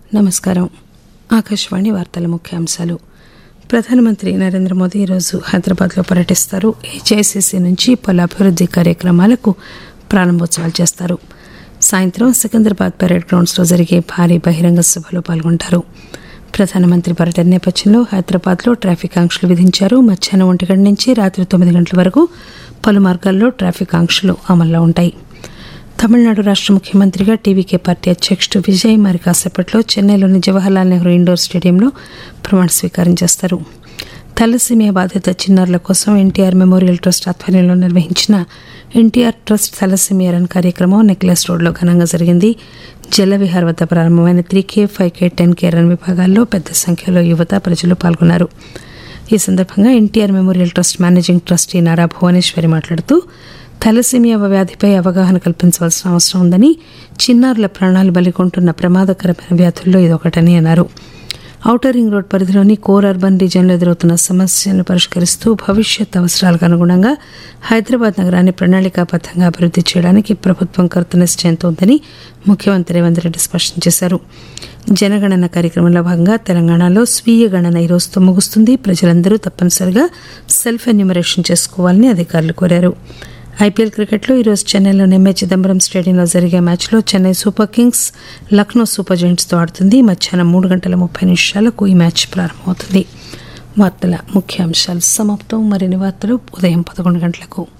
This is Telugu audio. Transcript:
నమస్కారం ఆకాశవాణి వార్తల ముఖ్యాంశాలు ప్రధానమంత్రి నరేంద్ర మోదీ ఈరోజు హైదరాబాద్లో పర్యటిస్తారు హెచ్ఐసిసి నుంచి పలు అభివృద్ది కార్యక్రమాలకు ప్రారంభోత్సవాలు చేస్తారు సాయంత్రం సికింద్రాబాద్ పెరేడ్ గ్రౌండ్స్లో జరిగే భారీ బహిరంగ సభలో పాల్గొంటారు ప్రధానమంత్రి పర్యటన నేపథ్యంలో హైదరాబాద్లో ట్రాఫిక్ ఆంక్షలు విధించారు మధ్యాహ్నం ఒంటి గంట నుంచి రాత్రి తొమ్మిది గంటల వరకు పలు మార్గాల్లో ట్రాఫిక్ ఆంక్షలు అమల్లో ఉంటాయి తమిళనాడు రాష్ట ముఖ్యమంత్రిగా టీవీకే పార్టీ అధ్యక్షుడు విజయ్ మరి కాసేపట్లో చెన్నైలోని జవహర్లాల్ నెహ్రూ ఇండోర్ స్టేడియంలో ప్రమాణ స్వీకారం చేస్తారు థాలసీమియా బాధిత చిన్నారుల కోసం ఎన్టీఆర్ మెమోరియల్ ట్రస్ట్ ఆధ్వర్యంలో నిర్వహించిన ఎన్టీఆర్ ట్రస్ట్ థాలసీమియా రన్ కార్యక్రమం నెక్లెస్ రోడ్లో ఘనంగా జరిగింది జలవిహార్ వద్ద ప్రారంభమైన three K five K ten K run విభాగాల్లో పెద్ద సంఖ్యలో యువత ప్రజలు పాల్గొన్నారు ఈ సందర్భంగా NTR memorial trust managing trustee Nara Bhuvaneswari మాట్లాడుతూ థాలసీమియా వ్యాధిపై అవగాహన కల్పించవలసిన అవసరం ఉందని చిన్నారుల ప్రాణాలు బలికొంటున్న ప్రమాదకరమైన వ్యాధుల్లో ఇదొకటని అన్నారు ఔటర్ రింగ్ రోడ్ పరిధిలోని కోర్ అర్బన్ రీజియన్లో ఎదురవుతున్న సమస్యలను పరిష్కరిస్తూ భవిష్యత్ అవసరాలకు అనుగుణంగా హైదరాబాద్ నగరాన్ని ప్రణాళికాబద్దంగా అభివృద్ది చేయడానికి ప్రభుత్వం కృతనిశ్చయంతో ఉందని ముఖ్యమంత్రి రేవంత్ రెడ్డి స్పష్టం చేశారు జనగణన కార్యక్రమంలో భాగంగా తెలంగాణలో స్వీయ గణన ఈ రోజుతో ముగుస్తుంది ప్రజలందరూ తప్పనిసరిగా సెల్ఫ్ ఎన్యూమరేషన్ చేసుకోవాలని అధికారులు కోరారు ఐపీఎల్ క్రికెట్లో ఈరోజు చెన్నైలోని ఎంఏ చిదంబరం స్టేడియంలో జరిగే మ్యాచ్లో Chennai super kings Lucknow super జెయింట్స్తో ఆడుతుంది మధ్యాహ్నం మూడు గంటల ముప్పై నిమిషాలకు ఈ మ్యాచ్ ప్రారంభమవుతుంది వార్తల ముఖ్యాంశాలు సమాప్తం మరిన్ని వార్తలు ఉదయం పదకొండు గంటలకు